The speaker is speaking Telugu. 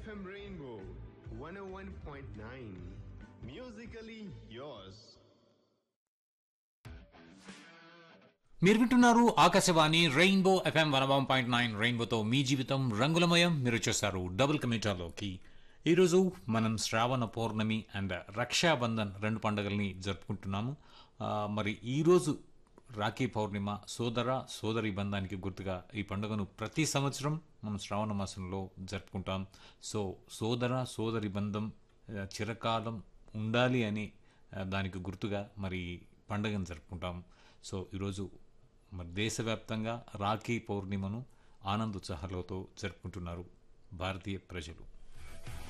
FM Rainbow 101.9. Musically yours. మీరు వింటున్నారు Akashvani rainbow FM one one point nine రెయిన్బోతో మీ జీవితం రంగులమయం మీరు వచ్చేసారు డబుల్ కమ్యూటర్లోకి ఈరోజు మనం శ్రావణ పౌర్ణమి అండ్ రక్షాబంధన్ రెండు పండుగల్ని జరుపుకుంటున్నాము ఆ, మరి ఈరోజు రాఖీ పౌర్ణిమ సోదర సోదరి బంధానికి గుర్తుగా ఈ పండుగను ప్రతి సంవత్సరం మనం శ్రావణ మాసంలో జరుపుకుంటాం సో సోదర సోదరి బంధం ఆ, చిరకాలం ఉండాలి అని ఆ, దానికి గుర్తుగా మరి పండుగను జరుపుకుంటాం సో ఈరోజు మరి దేశవ్యాప్తంగా రాఖీ పౌర్ణిమను ఆనందోత్సాహాలతో జరుపుకుంటున్నారు భారతీయ ప్రజలు